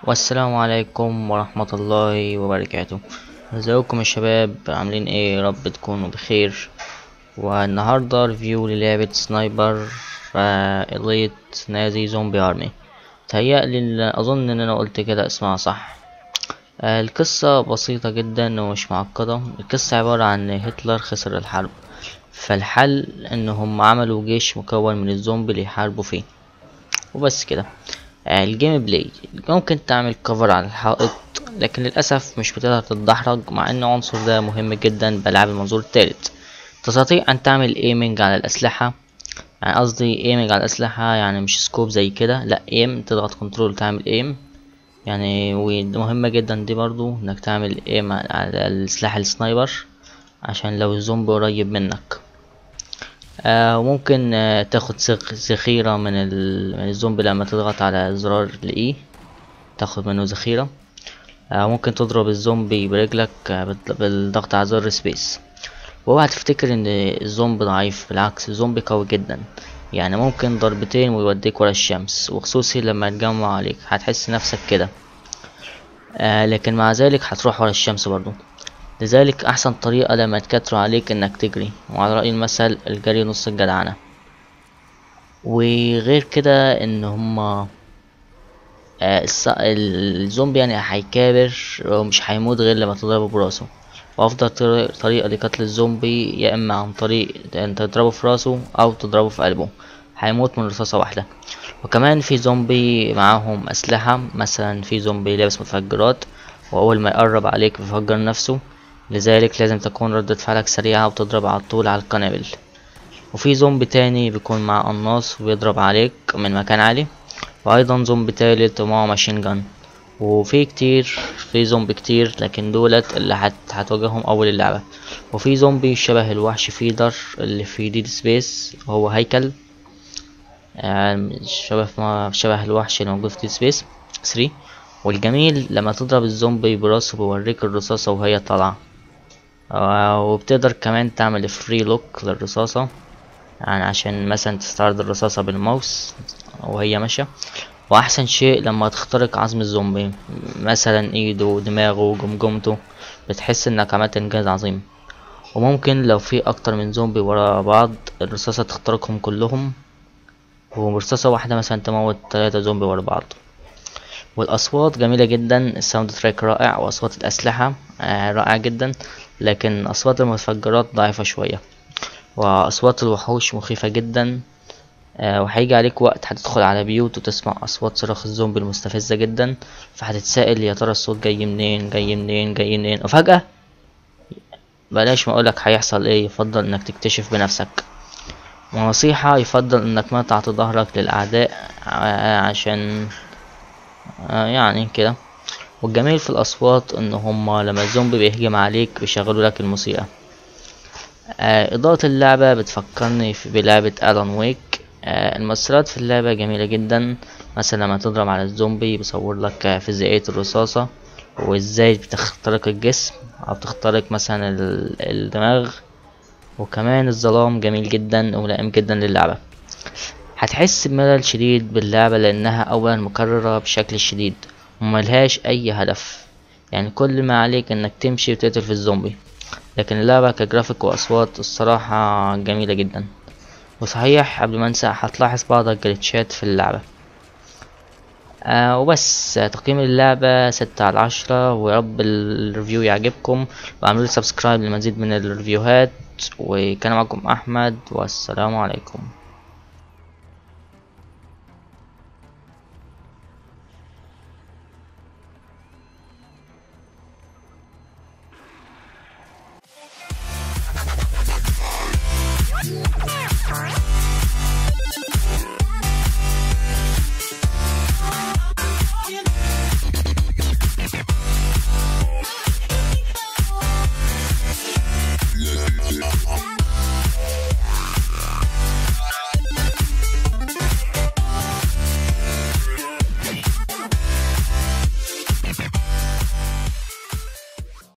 والسلام عليكم ورحمة الله وبركاته ازيكم يا شباب عاملين ايه يا رب تكونوا بخير والنهاردة ريفيو للعبة سنايبر إليت نازي زومبي ارمي تهيألي اظن ان انا قلت كده اسمها صح آه، القصة بسيطة جدا ومش معقدة القصة عبارة عن هتلر خسر الحرب فالحل انهم عملوا جيش مكون من الزومبي ليحاربوا فيه وبس كده آه، الجيم بلاي ممكن تعمل كفر على الحائط لكن للأسف مش بتقدر تتدحرج مع ان العنصر ده مهم جدا بألعاب المنظور الثالث تستطيع ان تعمل ايمنج على الأسلحة يعني قصدي ايمنج على الأسلحة يعني مش سكوب زي كده لا ايم تضغط كنترول تعمل ايم يعني ومهمة جدا دي برضو انك تعمل ايم على السلاح السنايبر عشان لو الزومبي قريب منك آه وممكن آه تاخد سخ- ذخيرة من, ال... من الزومبي لما تضغط على زرار الاي تاخد منه ذخيرة آه ممكن تضرب الزومبي برجلك آه بال- بالضغط على زر سبيس واوعى تفتكر ان الزومبي ضعيف بالعكس الزومبي قوي جدا يعني ممكن ضربتين ويوديك ورا الشمس وخصوصي لما يتجمع عليك هتحس نفسك كده آه لكن مع ذلك هتروح ورا الشمس برضو لذلك احسن طريقة لما يتكتروا عليك انك تجري وعلى رأي المثل الجري نص الجدعنة وغير كده ان هما آه الص- ال- الزومبي يعني هيكابر ومش هيموت غير لما تضربه براسه وافضل طري- طريقة لقتل الزومبي يا اما عن طريق انت تضربه في راسه او تضربه في قلبه هيموت من رصاصة واحدة وكمان في زومبي معاهم اسلحة مثلا في زومبي لابس متفجرات واول ما يقرب عليك بيفجر نفسه لذلك لازم تكون ردة فعلك سريعة وتضرب على طول على القنابل وفي زومبي تاني بيكون معاه قناص وبيضرب عليك من مكان عالي وايضا زومبي تالت ومعه ماشين جان وفي كتير في زومبي كتير لكن دولت اللي هت... هتواجههم اول اللعبة وفي زومبي شبه الوحش فيدر اللي في ديد سبيس هو هيكل آه، شبه ما شبه الوحش اللي موجود في ديد سبيس 3 والجميل لما تضرب الزومبي براسه بيوريك الرصاصة وهي طالعة آه، وبتقدر كمان تعمل فري لوك للرصاصة يعني عشان مثلا تستعرض الرصاصة بالماوس وهي ماشية واحسن شيء لما تخترق عظم الزومبي مثلا ايده دماغه جمجمته بتحس انك عملت انجاز عظيم وممكن لو في اكتر من زومبي ورا بعض الرصاصة تخترقهم كلهم وبرصاصة واحدة مثلا تموت تلاتة زومبي ورا بعض والاصوات جميلة جدا الساوند تراك رائع واصوات الاسلحة آه رائعة جدا لكن اصوات المتفجرات ضعيفة شوية واصوات الوحوش مخيفة جدا آه وهيجي عليك وقت هتدخل على بيوت وتسمع اصوات صراخ الزومبي المستفزة جدا فهتتسائل يا ترى الصوت جاي منين جاي منين جاي منين وفجأة بلاش ما اقولك هيحصل ايه يفضل انك تكتشف بنفسك ونصيحة يفضل انك ما تعطي ظهرك للاعداء آه عشان آه يعني كده والجميل في الاصوات ان هما لما الزومبي بيهجم عليك بيشغلوا لك الموسيقى آه اضاءة اللعبة بتفكرني في بلعبة الان ويك آه المؤثرات في اللعبة جميلة جدا مثلا لما تضرب على الزومبي بيصور لك آه، فيزيائية الرصاصة وازاي بتخترق الجسم او بتخترق مثلا ال- الدماغ وكمان الظلام جميل جدا وملائم جدا للعبة هتحس بملل شديد باللعبة لأنها أولا مكررة بشكل شديد وملهاش أي هدف يعني كل ما عليك إنك تمشي وتقتل في الزومبي لكن اللعبة كجرافيك وأصوات الصراحة جميلة جدا وصحيح قبل ما انسى هتلاحظ بعض الجليتشات في اللعبة آه وبس آه، تقييم اللعبة ستة على عشرة ويا رب الريفيو يعجبكم واعملوا سبسكرايب لمزيد من الريفيوهات وكان معكم أحمد والسلام عليكم